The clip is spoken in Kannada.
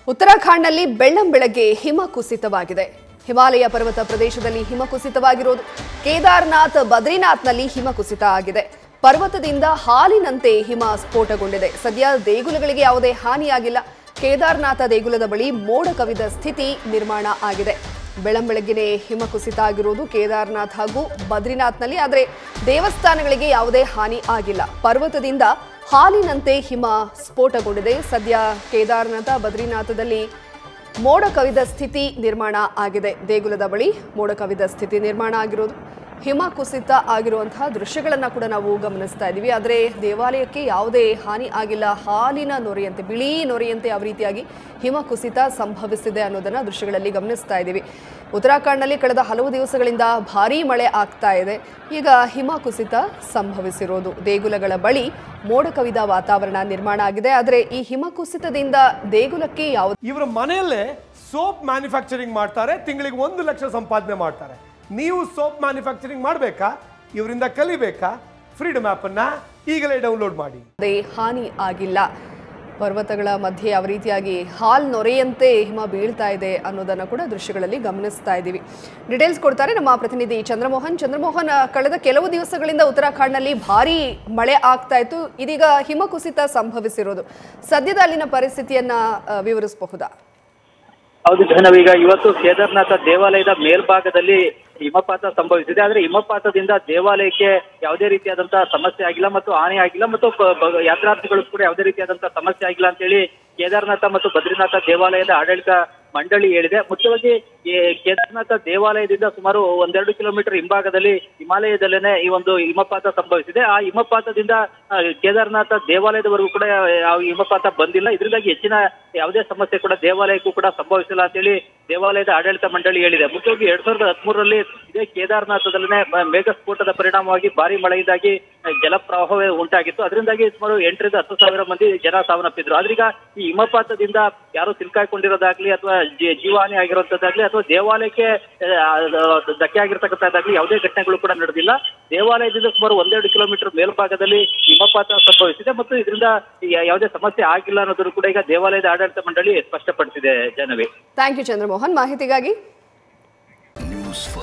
ಉತ್ತರಾಖಂಡ್ನಲ್ಲಿ ಬೆಳ್ಳಂ ಬೆಳಗ್ಗೆ ಹಿಮ ಕುಸಿತವಾಗಿದೆ ಹಿಮಾಲಯ ಪರ್ವತ ಪ್ರದೇಶದಲ್ಲಿ ಹಿಮ ಕುಸಿತವಾಗಿರೋದು ಕೇದಾರ್ನಾಥ್ ಬದ್ರಿನಾಥ್ನಲ್ಲಿ ಹಿಮ ಕುಸಿತ ಆಗಿದೆ ಪರ್ವತದಿಂದ ಹಾಲಿನಂತೆ ಹಿಮ ಸ್ಫೋಟಗೊಂಡಿದೆ ಸದ್ಯ ದೇಗುಲಗಳಿಗೆ ಯಾವುದೇ ಹಾನಿಯಾಗಿಲ್ಲ ಕೇದಾರ್ನಾಥ ದೇಗುಲದ ಬಳಿ ಮೋಡ ಕವಿದ ಸ್ಥಿತಿ ನಿರ್ಮಾಣ ಆಗಿದೆ ಬೆಳಂಬೆಳಗ್ಗೆನೆ ಹಿಮ ಕುಸಿತ ಆಗಿರೋದು ಕೇದಾರ್ನಾಥ್ ಹಾಗೂ ಬದ್ರಿನಾಥ್ನಲ್ಲಿ ಆದರೆ ದೇವಸ್ಥಾನಗಳಿಗೆ ಯಾವುದೇ ಹಾನಿ ಆಗಿಲ್ಲ ಪರ್ವತದಿಂದ ಹಾಲಿನಂತೆ ಹಿಮ ಸ್ಫೋಟಗೊಂಡಿದೆ ಸದ್ಯ ಕೇದಾರ್ನಾಥ ಬದ್ರಿನಾಥದಲ್ಲಿ ಮೋಡ ಕವಿದ ಸ್ಥಿತಿ ನಿರ್ಮಾಣ ಆಗಿದೆ ದೇಗುಲದ ಬಳಿ ಮೋಡ ಕವಿದ ಸ್ಥಿತಿ ನಿರ್ಮಾಣ ಆಗಿರೋದು ಹಿಮ ಕುಸಿತ ಆಗಿರುವಂತಹ ದೃಶ್ಯಗಳನ್ನು ಕೂಡ ನಾವು ಗಮನಿಸ್ತಾ ಇದ್ದೀವಿ ಆದರೆ ದೇವಾಲಯಕ್ಕೆ ಯಾವುದೇ ಹಾನಿ ಆಗಿಲ್ಲ ಹಾಲಿನ ನೊರೆಯಂತೆ ಬಿಳಿ ನೊರೆಯಂತೆ ಯಾವ ರೀತಿಯಾಗಿ ಹಿಮ ಕುಸಿತ ಸಂಭವಿಸಿದೆ ಅನ್ನೋದನ್ನ ದೃಶ್ಯಗಳಲ್ಲಿ ಗಮನಿಸ್ತಾ ಇದ್ದೀವಿ ಉತ್ತರಾಖಂಡ್ನಲ್ಲಿ ಕಳೆದ ಹಲವು ದಿವಸಗಳಿಂದ ಭಾರೀ ಮಳೆ ಆಗ್ತಾ ಇದೆ ಈಗ ಹಿಮ ಕುಸಿತ ಸಂಭವಿಸಿರೋದು ದೇಗುಲಗಳ ಬಳಿ ಮೋಡ ಕವಿದ ವಾತಾವರಣ ನಿರ್ಮಾಣ ಆಗಿದೆ ಆದರೆ ಈ ಹಿಮ ಕುಸಿತದಿಂದ ದೇಗುಲಕ್ಕೆ ಯಾವುದೇ ಇವರ ಮನೆಯಲ್ಲೇ ಸೋಪ್ ಮ್ಯಾನುಫ್ಯಾಕ್ಚರಿಂಗ್ ಮಾಡ್ತಾರೆ ತಿಂಗಳಿಗೆ ಒಂದು ಲಕ್ಷ ಸಂಪಾದನೆ ಮಾಡ್ತಾರೆ ನೀವು ಸೋಪ್ ಮ್ಯಾನುಫ್ಯಾಕ್ಚರಿಂಗ್ ಮಾಡಬೇಕಾ ಇವರಿಂದ ಕಲಿಬೇಕಾ ಫ್ರೀಡಮ್ ಅನ್ನ ಈಗಲೇ ಡೌನ್ಲೋಡ್ ಮಾಡಿ ಯಾವುದೇ ಹಾನಿ ಆಗಿಲ್ಲ ಪರ್ವತಗಳ ಮಧ್ಯೆ ಯಾವ ರೀತಿಯಾಗಿ ಹಾಲ್ ನೊರೆಯಂತೆ ಹಿಮ ಬೀಳ್ತಾ ಇದೆ ಅನ್ನೋದನ್ನ ಕೂಡ ದೃಶ್ಯಗಳಲ್ಲಿ ಗಮನಿಸ್ತಾ ಇದ್ದೀವಿ ಡೀಟೇಲ್ಸ್ ಕೊಡ್ತಾರೆ ನಮ್ಮ ಪ್ರತಿನಿಧಿ ಚಂದ್ರಮೋಹನ್ ಚಂದ್ರಮೋಹನ್ ಆ, ಕಳೆದ ಕೆಲವು ದಿವಸಗಳಿಂದ ಉತ್ತರಾಖಂಡ್ನಲ್ಲಿ ಭಾರೀ ಮಳೆ ಆಗ್ತಾ ಇತ್ತು ಇದೀಗ ಹಿಮ ಕುಸಿತ ಸಂಭವಿಸಿರೋದು ಸದ್ಯದ ಅಲ್ಲಿನ ಪರಿಸ್ಥಿತಿಯನ್ನ ಆ, ವಿವರಿಸಬಹುದಾ ಹೌದು ಜಾಹ್ನವಿ ಈಗ ಇವತ್ತು ಕೇದಾರ್ನಾಥ ದೇವಾಲಯದ ಮೇಲ್ಭಾಗದಲ್ಲಿ ಹಿಮಪಾತ ಸಂಭವಿಸಿದೆ ಆದ್ರೆ ಹಿಮಪಾತದಿಂದ ದೇವಾಲಯಕ್ಕೆ ಯಾವುದೇ ರೀತಿಯಾದಂತಹ ಸಮಸ್ಯೆ ಆಗಿಲ್ಲ ಮತ್ತು ಹಾನಿ ಆಗಿಲ್ಲ ಮತ್ತು ಬ- ಬ- ಯಾತ್ರಾರ್ಥಿಗಳು ಕೂಡ ಯಾವುದೇ ರೀತಿಯಾದಂತಹ ಸಮಸ್ಯೆ ಆಗಿಲ್ಲ ಅಂತೇಳಿ ಕೇದಾರ್ನಾಥ ಮತ್ತು ಬದ್ರಿನಾಥ ದೇವಾಲಯದ ಆಡಳಿತ ಮಂಡಳಿ ಹೇಳಿದೆ ಮುಖ್ಯವಾಗಿ ಈ ಕೇದಾರ್ನಾಥ ದೇವಾಲಯದಿಂದ ಸುಮಾರು ಒಂದೆರಡು ಕಿಲೋಮೀಟರ್ ಹಿಂಭಾಗದಲ್ಲಿ ಹಿಮಾಲಯದಲ್ಲೇನೆ ಈ ಒಂದು ಹಿಮಪಾತ ಸಂಭವಿಸಿದೆ ಆ ಹಿಮಪಾತದಿಂದ ಆ, ಕೇದಾರ್ನಾಥ ದೇವಾಲಯದವರೆಗೂ ಕೂಡ ಯಾವ ಹಿಮಪಾತ ಬಂದಿಲ್ಲ ಇದರಿಂದಾಗಿ ಹೆಚ್ಚಿನ ಯಾವುದೇ ಸಮಸ್ಯೆ ಕೂಡ ದೇವಾಲಯಕ್ಕೂ ಕೂಡ ಸಂಭವಿಸಿಲ್ಲ ಅಂತೇಳಿ ದೇವಾಲಯದ ಆಡಳಿತ ಮಂಡಳಿ ಹೇಳಿದೆ ಮುಖ್ಯವಾಗಿ ಎರಡ್ ಸಾವಿರದ ಹದಿಮೂರರಲ್ಲಿ ಇದೇ ಕೇದಾರ್ನಾಥದಲ್ಲೇ ಮ- ಮೇಘ ಸ್ಫೋಟದ ಪರಿಣಾಮವಾಗಿ ಭಾರಿ ಮಳೆಯಿಂದಾಗಿ ಆ, ಜಲಪ್ರವಾಹವೇ ಉಂಟಾಗಿತ್ತು ಅದರಿಂದಾಗಿ ಸುಮಾರು ಎಂಟರಿಂದ ಹತ್ತು ಸಾವಿರ ಮಂದಿ ಜನ ಸಾವನ್ನಪ್ಪಿದ್ರು ಆದ್ರೀಗ ಈ ಹಿಮಪಾತದಿಂದ ಯಾರು ಸಿಲ್ಕಾಕೊಂಡಿರೋದಾಗ್ಲಿ ಅಥವಾ ಜೀ- ಜೀವಹಾನಿ ಆಗಿರುವಂತದ್ದಾಗ್ಲಿ ಅಥವಾ ದೇವಾಲಯಕ್ಕೆ ಆ, ಅದು ಧಕ್ಕೆ ಆಗಿರ್ತಕ್ಕಂಥದ್ದಾಗ್ಲಿ ಯಾವುದೇ ಘಟನೆಗಳು ಕೂಡ ನಡೆದಿಲ್ಲ ದೇವಾಲಯದಿಂದ ಸುಮಾರು ಒಂದೆರಡು ಕಿಲೋಮೀಟರ್ ಮೇಲ್ಭಾಗದಲ್ಲಿ ಹಿಮಪಾತ ಸಂಭವಿಸಿದೆ ಮತ್ತು ಇದರಿಂದ ಯಾ- ಯಾವುದೇ ಸಮಸ್ಯೆ ಆಗಿಲ್ಲ ಅನ್ನೋದನ್ನು ಕೂಡ ಈಗ ದೇವಾಲಯದ ಆಡಳಿತ ಮಂಡಳಿ ಸ್ಪಷ್ಟಪಡಿಸಿದೆ ಜನವೇ ಥ್ಯಾಂಕ್ ಯು ಚಂದ್ರಮೋಹನ್ ಮಾಹಿತಿಗಾಗಿ ನ್ಯೂಸ್ ಫಸ್ಟ್